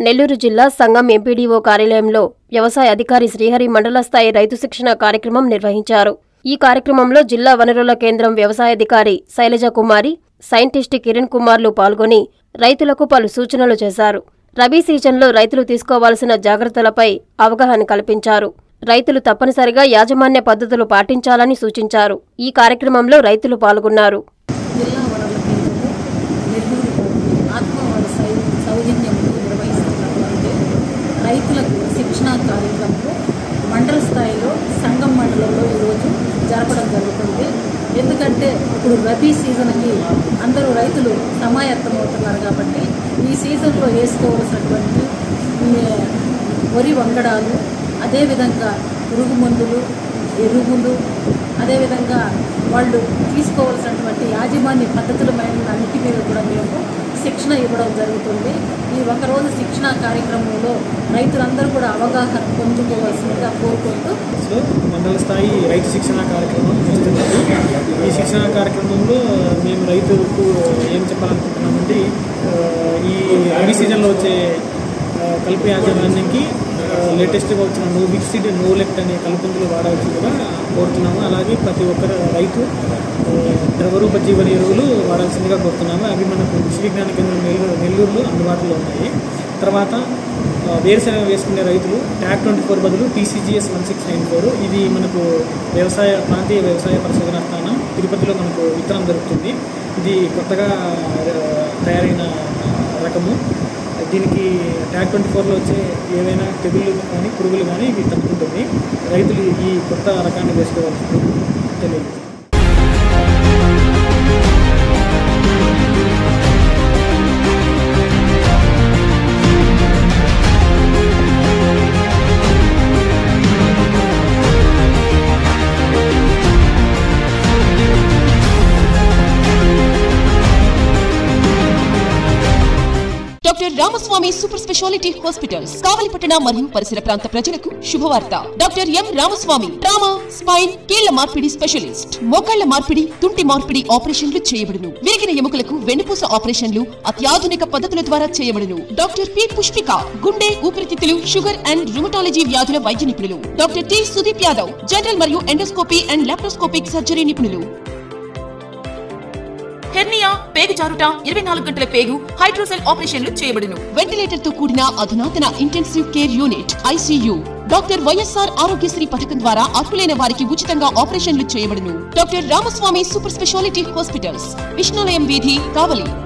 నెల్లూరు జిల్లా సంఘం ఎంపీడీఓ కార్యాలయంలో వ్యవసాయ అధికారి శ్రీహరి మండల స్థాయి రైతు శిక్షణ కార్యక్రమం నిర్వహించారు ఈ కార్యక్రమంలో జిల్లా వనరుల కేంద్రం వ్యవసాయాధికారి శైలజ కుమారి సైంటిస్ట్ కిరణ్ కుమార్లు పాల్గొని రైతులకు పలు సూచనలు చేశారు రబీ సీజన్లో రైతులు తీసుకోవాల్సిన జాగ్రత్తలపై అవగాహన కల్పించారు రైతులు తప్పనిసరిగా యాజమాన్య పద్ధతులు పాటించాలని సూచించారు ఈ కార్యక్రమంలో రైతులు పాల్గొన్నారు జిల్లా వనరుల కేంద్రము నెల్లూరు ఆత్మవారి సౌ సౌజన్యంలో నిర్వహిస్తున్నటువంటి రైతులకు శిక్షణా కార్యక్రమము మండల స్థాయిలో సంఘం మండలంలో ఈరోజు జరపడం జరుగుతుంది ఎందుకంటే ఇప్పుడు రబీ సీజన్కి అందరూ రైతులు సమాయత్తమవుతున్నారు కాబట్టి ఈ సీజన్లో వేసుకోవాల్సినటువంటి ఈ వరి వంగడాలు అదేవిధంగా పురుగు మందులు ఎరువులు అదేవిధంగా వాళ్ళు తీసుకోవాల్సినటువంటి యాజమాన్య పద్ధతులమైన అన్నిటి మీద కూడా మేము శిక్షణ ఇవ్వడం జరుగుతుంది ఈ ఒకరోజు శిక్షణ కార్యక్రమంలో రైతులందరూ కూడా అవగాహన పొందుకోవాల్సిందిగా కోరుకుంటూ సో మండల స్థాయి రైతు శిక్షణ కార్యక్రమం చేస్తున్నది ఈ శిక్షణ కార్యక్రమంలో మేము రైతులకు ఏం చెప్పాలనుకుంటున్నామంటే ఆ, ఈ రబీ సీజన్లో వచ్చే ఆ, కలుపు యాజమాన్యంకి లేటెస్ట్గా వచ్చిన నో మిక్సిడ్ నో లెఫ్ట్ అనే కలుపుందులు వాడవచ్చు కూడా కోరుతున్నాము అలాగే ప్రతి ఒక్కరు రైతు ఆ, ద్రవ రూప జీవన ఎరువులు వాడాల్సిందిగా కోరుతున్నాము అవి మనకు కృషి విజ్ఞాన కేంద్రం నెల్లూరు నెల్లూరులో అందుబాటులో ఉన్నాయి తర్వాత ఆ, వేరుశనగ వేసుకునే రైతులు ట్యాక్ ట్వంటీ ఫోర్ బదులు TCGS one six nine four ఇది మనకు వ్యవసాయ ప్రాంతీయ వ్యవసాయ పరిశోధన స్థానం తిరుపతిలో మనకు విత్తనం దొరుకుతుంది ఇది కొత్తగా ఆ, తయారైన రకము దీనికి ట్యాక్ ట్వంటీ ఫోర్లో వచ్చే ఏవైనా తెగుళ్ళు కానీ పురుగులు కానీ ఇవి తట్టుకుంటుంది రైతులు ఈ కొత్త రకాన్ని వేసుకోవాల్సి తెలియదు doctor Ramaswamy super speciality hospitals కావలిపట్టణ మరియు పరిసర ప్రాంత ప్రజలకు శుభవార్త doctor M Ramaswamy trauma spine కీళ్ల మార్పిడి స్పెషలిస్ట్ మోకాళ్ల మార్పిడి తుంటి మార్పిడి ఆపరేషన్లు చేయబడును విరిగిన ఎముకలకు వెన్నుపూస ఆపరేషన్లు అత్యాధునిక పద్ధతుల ద్వారా చేయబడును డాక్టర్ పి పుష్పిక గుండె ఊపిరితిత్తులు షుగర్ అండ్ రుమటాలజీ వ్యాధుల వైద్య నిపుణులు doctor T Sudeep Yadav general మరియు ఎండోస్కోపీ అండ్ లాప్రోస్కోపిక్ సర్జరీ నిపుణులు హెర్నియా పేగు జారుట ఇరవై నాలుగు గంటల పేగు హైడ్రోసెల్ ఆపరేషన్లు చేయబడును వెంటిలేటర్ తో కూడిన అధునాతన intensive care unit ICU doctor YSR Aarogyasri పథకం ద్వారా అర్హులైన వారికి ఉచితంగా ఆపరేషన్లు చేయబడును doctor Ramaswamy super speciality hospitals Vishnulayam వీధి కావలి